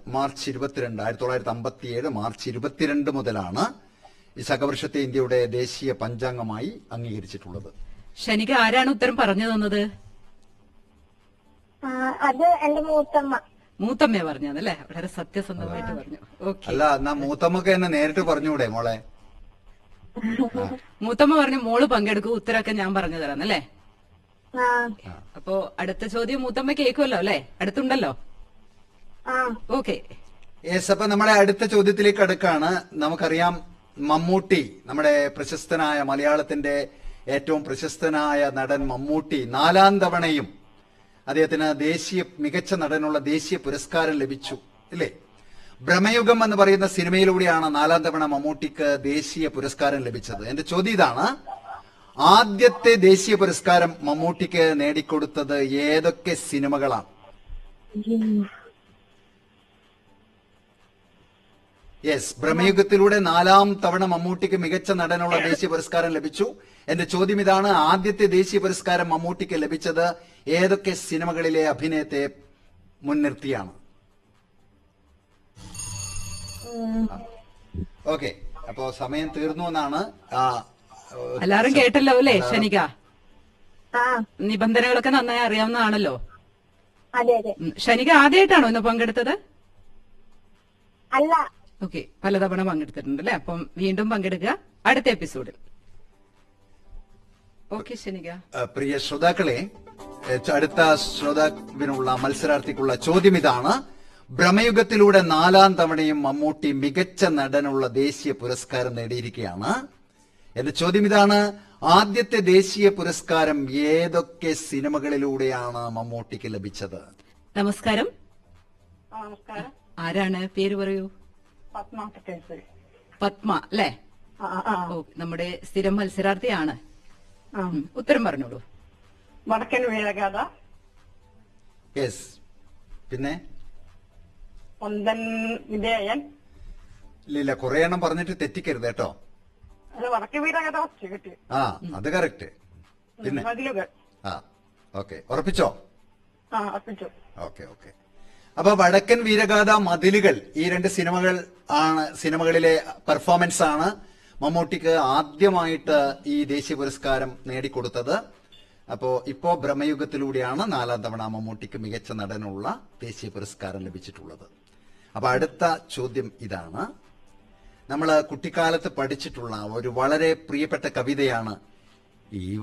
March ഇരുപത്തിരണ്ട് ആയിരത്തി തൊള്ളായിരത്തി അമ്പത്തിയേഴ് മാർച്ച് ഇരുപത്തിരണ്ട് മുതലാണ് ഈ ശകവർഷത്തെ ഇന്ത്യയുടെ ദേശീയ പഞ്ചാംഗമായി അംഗീകരിച്ചിട്ടുള്ളത് ഷനിക ആരാണ് ഉത്തരം പറഞ്ഞു തന്നത് ആ, അത് എന്റെ മൂത്തമ്മ മൂത്തമ്മയെ പറഞ്ഞത് അല്ലേ വളരെ സത്യസന്ധമായിട്ട് പറഞ്ഞു ഓക്കെ അല്ല എന്നാ മൂത്തമ്മക്ക് എന്നെ നേരിട്ട് പറഞ്ഞൂടെ മോളെ മൂത്തമ്മ പറഞ്ഞു മോള് പങ്കെടുക്കൂ ഉത്തരമൊക്കെ ഞാൻ പറഞ്ഞു തരാം അല്ലേ ആ അപ്പോ അടുത്ത ചോദ്യം മൂത്തമ്മ കേൾക്കുമല്ലോ അല്ലേ അടുത്തുണ്ടല്ലോ ആ ഓക്കെ യെസ് അപ്പൊ നമ്മുടെ അടുത്ത ചോദ്യത്തിലേക്ക് അടുക്കാണ് നമുക്കറിയാം മമ്മൂട്ടി നമ്മുടെ പ്രശസ്തനായ മലയാളത്തിന്റെ ഏറ്റവും പ്രശസ്തനായ നടൻ മമ്മൂട്ടി നാലാം തവണയും അദ്ദേഹത്തിന് ദേശീയ മികച്ച നടനുള്ള ദേശീയ പുരസ്കാരം ലഭിച്ചു ഇല്ലേ ഭ്രമയുഗം എന്ന് പറയുന്ന സിനിമയിലൂടെയാണ് നാലാം തവണ മമ്മൂട്ടിക്ക് ദേശീയ പുരസ്കാരം ലഭിച്ചത് എന്റെ ചോദ്യം ഇതാണ് ആദ്യത്തെ ദേശീയ പുരസ്കാരം മമ്മൂട്ടിക്ക് നേടിക്കൊടുത്തത് ഏതൊക്കെ സിനിമകളാണ് യെസ് ഭ്രമയുഗത്തിലൂടെ നാലാം തവണ മമ്മൂട്ടിക്ക് മികച്ച നടനുള്ള ദേശീയ പുരസ്കാരം ലഭിച്ചു എന്റെ ചോദ്യം ഇതാണ് ആദ്യത്തെ ദേശീയ പുരസ്കാരം മമ്മൂട്ടിക്ക് ലഭിച്ചത് ഏതൊക്കെ സിനിമകളിലെ അഭിനയത്തെ മുൻനിർത്തിയാണ് ഓക്കെ അപ്പോ സമയം തീർന്നു എന്നാണ് ആ, ഏഹ്, എല്ലാരും കേട്ടല്ലോ അല്ലേ ഷനിക ആ നിബന്ധനകളൊക്കെ നന്നായി അറിയാവുന്നതാണല്ലോ അതെ അതെ ഉം. ഷനിക ആദ്യമായിട്ടാണോ ഇന്ന് പങ്കെടുത്തത് അല്ല ഓക്കെ പലതവണ പങ്കെടുത്തിട്ടുണ്ട് അല്ലേ അപ്പം വീണ്ടും പങ്കെടുക്കുക അടുത്ത എപ്പിസോഡിൽ ഓക്കെ ഷനിക ഏഹ്, പ്രിയ ശ്രോതാക്കളെ ഏഹ്, അടുത്ത ശ്രോതാവിനുള്ള മത്സരാർത്ഥിക്കുള്ള ചോദ്യം ഇതാണ് ഭ്രമയുഗത്തിലൂടെ നാലാം തവണയും മമ്മൂട്ടി മികച്ച നടനുള്ള ദേശീയ പുരസ്കാരം നേടിയിരിക്കുകയാണ് എന്റെ ചോദ്യം ഇതാണ് ആദ്യത്തെ ദേശീയ പുരസ്കാരം ഏതൊക്കെ സിനിമകളിലൂടെയാണ് മമ്മൂട്ടിക്ക് ലഭിച്ചത് നമസ്കാരം നമസ്കാരം ആരാണ് പേര് പറയൂ പത്മാവത്തെ കേസ് പത്മ അല്ലേ ആ ആ ഓ നമ്മുടെ സ്ഥിരം മത്സരാർത്ഥിയാണ് ആ ഉം. ഉത്തരം പറഞ്ഞോളൂ വടക്കൻ വീരഗാഥ യെസ് പിന്നെ ഒന്തൻ വിധേയൻ ഇല്ല കുറെ എണ്ണം പറഞ്ഞിട്ട് തെറ്റിക്കരുത് കേട്ടോ അത് വടക്കൻ വീരഗാഥ ഫസ്റ്റ് കിട്ടി ആ അത് കറക്റ്റ് പിന്നെ മതിലുകൾ ആ ഓക്കെ ഉറപ്പിച്ചോ ആ അർപ്പിച്ചു ഓക്കെ ഓക്കെ അപ്പൊ വടക്കൻ വീരഗാഥ മതിലുകൾ ഈ രണ്ട് സിനിമകൾ ആണ് സിനിമകളിലെ പെർഫോമൻസ് ആണ് മമ്മൂട്ടിക്ക് ആദ്യമായിട്ട് ഈ ദേശീയ പുരസ്കാരം നേടിക്കൊടുത്തത് അപ്പോ ഇപ്പോ ഭ്രമയുഗത്തിലൂടെയാണ് നാലാം തവണ മമ്മൂട്ടിക്ക് മികച്ച നടനുള്ള ദേശീയ പുരസ്കാരം ലഭിച്ചിട്ടുള്ളത് അപ്പൊ അടുത്ത ചോദ്യം ഇതാണ് നമ്മൾ കുട്ടിക്കാലത്ത് പഠിച്ചിട്ടുള്ള ഒരു വളരെ പ്രിയപ്പെട്ട കവിതയാണ് ഈ